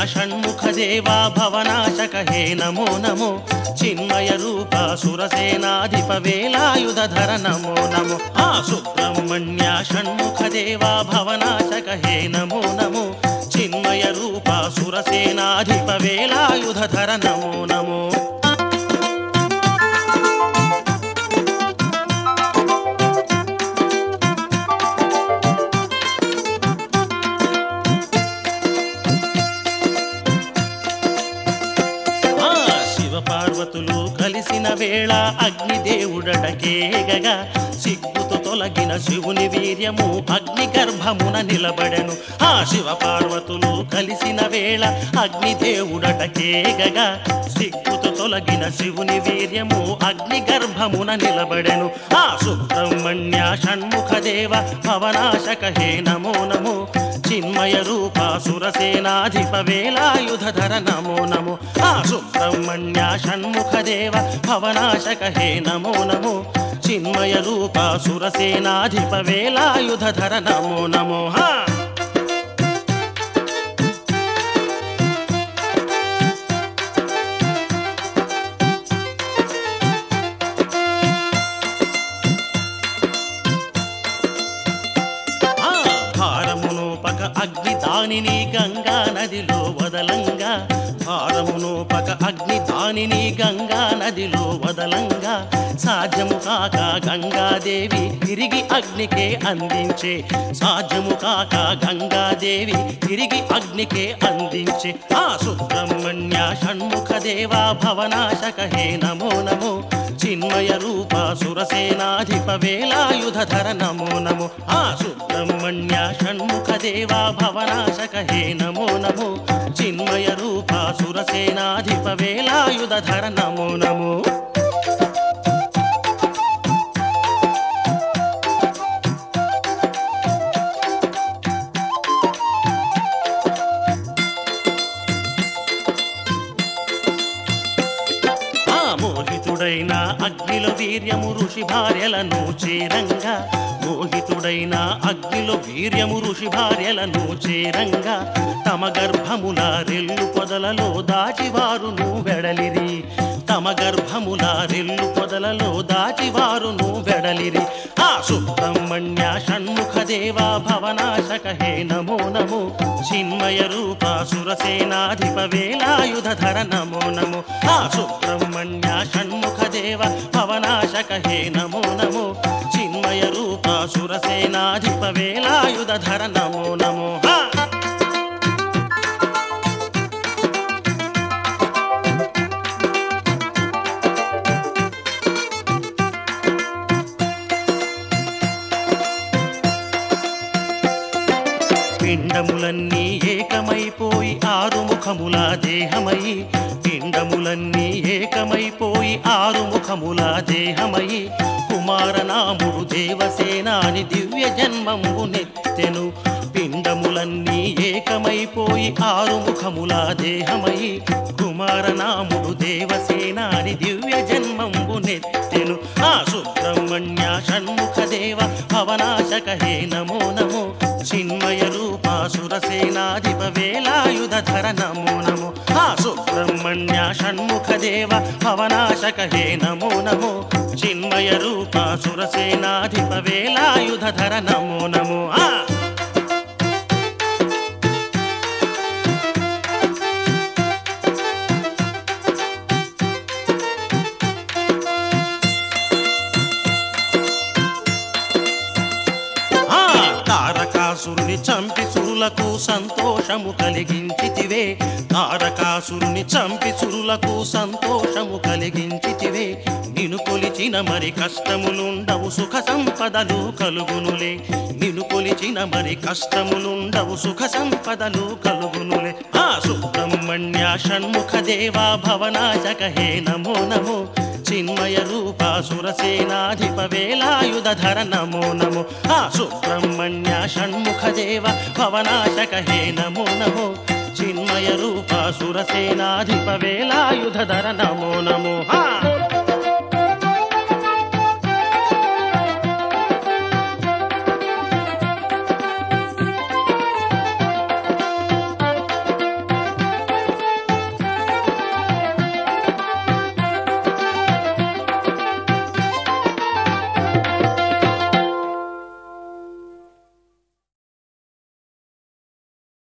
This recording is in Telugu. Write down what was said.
షణ్ముఖ దేవా భవనాశక హే నమో నమో చిన్మయ రూప సురసేనాధిప వేలాయుధర నమో నమో ఆ సుబ్రహ్మణ్య షణ్ముఖ దేవా భవనాశక హే నమో నమో చిన్మయ రూప సురసేనాధిప వేలాయుధర నమో నమో ఆ శివ పార్వతులు కలిసిన వేళ అగ్నిదేవుడటకేగగా సిగ్గుతో తొలగిన శివుని వీర్యము అగ్ని గర్భమున నిలబడెను ఆ శివ పార్వతులు కలిసిన వేళ అగ్నిదేవుడటకేగగా సిగ్గుతో తొలగిన శివుని వీర్యము అగ్ని గర్భమున నిలబడెను ఆ సుబ్రహ్మణ్య షణ్ముఖ దేవ భవనాశక హే నమో నమో చిన్మయ రూప సురసేనాధిప వేలాయుధర నమో నమో ఆ సుబ్రహ్మణ్య షణ్ముఖ దేవ భవనాశక హే నమో నమో చిన్మయ రూప సురసేనాధిప వేలాయుధర నమో నమో హా ఆ భారమును పక అగ్ని దానిని గంగా నదిలో వదలంగా భారమును పక అగ్ని దానిని గంగా నదిలో వదలంగా సాధ్యము కాక గంగాదేవి తిరిగి అగ్నికే అందించే సాధ్యము కాక గంగాదేవి తిరిగి అగ్నికే అందించే ఆ సుబ్రహ్మణ్య షణ్ముఖ దేవా భవనాశక హే నమో నమో చిన్మయ రూప సురసేనాధిప వేలాయుధర నమో నమో ఆ సుబ్రహ్మణ్య షణ్ముఖ దేవా భవనాశక హే నమో నమో చిన్మయ రూప సురసేనాధిప వేలాయుధర నమో నమో ఆ మోహితుడైన అగ్నిలో వీర్యము ఋషి భార్యలను చేరంగా మోహితుడైన అగ్నిలో వీర్యము ఋషి భార్యలను చేరంగా తమ గర్భముల రెల్లు పొదలలో దాచివారును వెడలిరి తమ గర్భముల రెల్లు పొదలలో దాచివారును వెడలిరి ఆ సుబ్రహ్మణ్య షణ్ముఖ దేవా భవనాశక హే నమో నమో చిన్మయ రూప సురసేనాధిప వేలాయుధర నమో నమో ఆ సుబ్రహ్మణ్య షణ్ముఖ దేవ భవనాశక హే నమో నమో చిన్మయ రూప సురసేనాధిప వేలాయుధర నమో నమో హా పిండములన్నీ ఏకమైపోయి ఆరు ముఖముల దేహమై పిండములన్నీ ఏకమైపోయి ఆరు ముఖముల దేహమై కుమారనాముడు దేవసేనాని దివ్య జన్మంబు నెత్తెను పిండములన్నీ ఏకమైపోయి ఆరు ముఖముల దేహమై కుమారనాముడు దేవసేనాని దివ్య జన్మంబు నెత్తెను ఆ సుబ్రహ్మణ్య షణ్ముఖ దేవ భవనాశక హే నమో నమో చిన్మయ రూప సురసేనాధిప వేలాయుధర నమో నమో ఆ సుబ్రహ్మణ్య షణ్ముఖ దేవ భవనాశక హే నమో నమో చిన్మయ రూప సురసేనాధిప వేలాయుధర నమో నమో ఆ ఆ తారకాసురుని చంపి సురులకు సంతోషము కలిగించితివే తారకాసురుని చంపి సురులకు సంతోషము కలిగించితివే నిను కొలిచిన మరి కష్టములుండవు సుఖ సంపదలు కలుగునులే నిను కొలిచిన మరి కష్టములుండవు సుఖ సంపదలు కలుగునులే ఆ సుబ్రహ్మణ్య షణ్ముఖ దేవా భవనాశక హే నమో నమో చిన్మయ రూప సురసేనాధిప వేలాయుధర నమో నమో ఆ సుబ్రహ్మణ్య షణ్ముఖ దేవ భవనాశక హే నమో నమో చిన్మయ రూప సురసేనాధిప వేలాయుధర నమో నమో హా